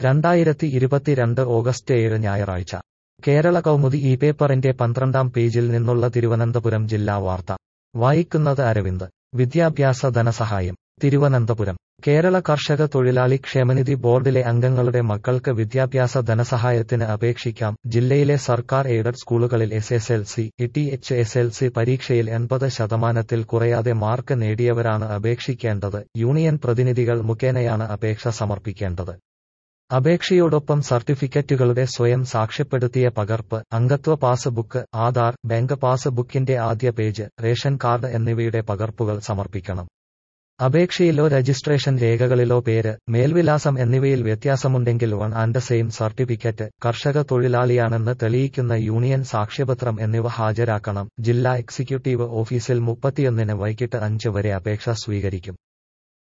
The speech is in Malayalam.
രണ്ടായിരത്തി ഇരുപത്തിരണ്ട് ഓഗസ്റ്റ് ഏഴ് ഞായറാഴ്ച കേരള കൗമുദി ഈ പേപ്പറിന്റെ പന്ത്രണ്ടാം പേജിൽ നിന്നുള്ള തിരുവനന്തപുരം ജില്ലാ വാർത്ത വായിക്കുന്നത് അരവിന്ദ് വിദ്യാഭ്യാസ ധനസഹായം തിരുവനന്തപുരം കേരള കർഷക തൊഴിലാളി ക്ഷേമനിധി ബോർഡിലെ അംഗങ്ങളുടെ മക്കൾക്ക് വിദ്യാഭ്യാസ ധനസഹായത്തിന് അപേക്ഷിക്കാം ജില്ലയിലെ സർക്കാർ എയ്ഡഡ് സ്കൂളുകളിൽ S S L C T H S L C പരീക്ഷയിൽ എൺപത് ശതമാനത്തിൽ കുറയാതെ മാർക്ക് നേടിയവരാണ് അപേക്ഷിക്കേണ്ടത് യൂണിയൻ പ്രതിനിധികൾ മുഖേനയാണ് അപേക്ഷ സമർപ്പിക്കേണ്ടത് അപേക്ഷയോടൊപ്പം സർട്ടിഫിക്കറ്റുകളുടെ സ്വയം സാക്ഷ്യപ്പെടുത്തിയ പകർപ്പ് അംഗത്വ pass book Aadhaar bank pass ബുക്കിന്റെ ആദ്യ പേജ് റേഷൻ കാർഡ് എന്നിവയുടെ പകർപ്പുകൾ സമർപ്പിക്കണം അപേക്ഷയിലോ രജിസ്ട്രേഷൻ രേഖകളിലോ പേര് മേൽവിലാസം എന്നിവയിൽ വ്യത്യാസമുണ്ടെങ്കിൽ വൺ ആൻഡ് സെയിം സർട്ടിഫിക്കറ്റ് കർഷക തൊഴിലാളിയാണെന്ന് തെളിയിക്കുന്ന യൂണിയൻ സാക്ഷ്യപത്രം എന്നിവ ഹാജരാക്കണം ജില്ലാ എക്സിക്യൂട്ടീവ് ഓഫീസിൽ മുപ്പത്തിയൊന്നിന് വൈകിട്ട് അഞ്ച് വരെ അപേക്ഷ സ്വീകരിക്കും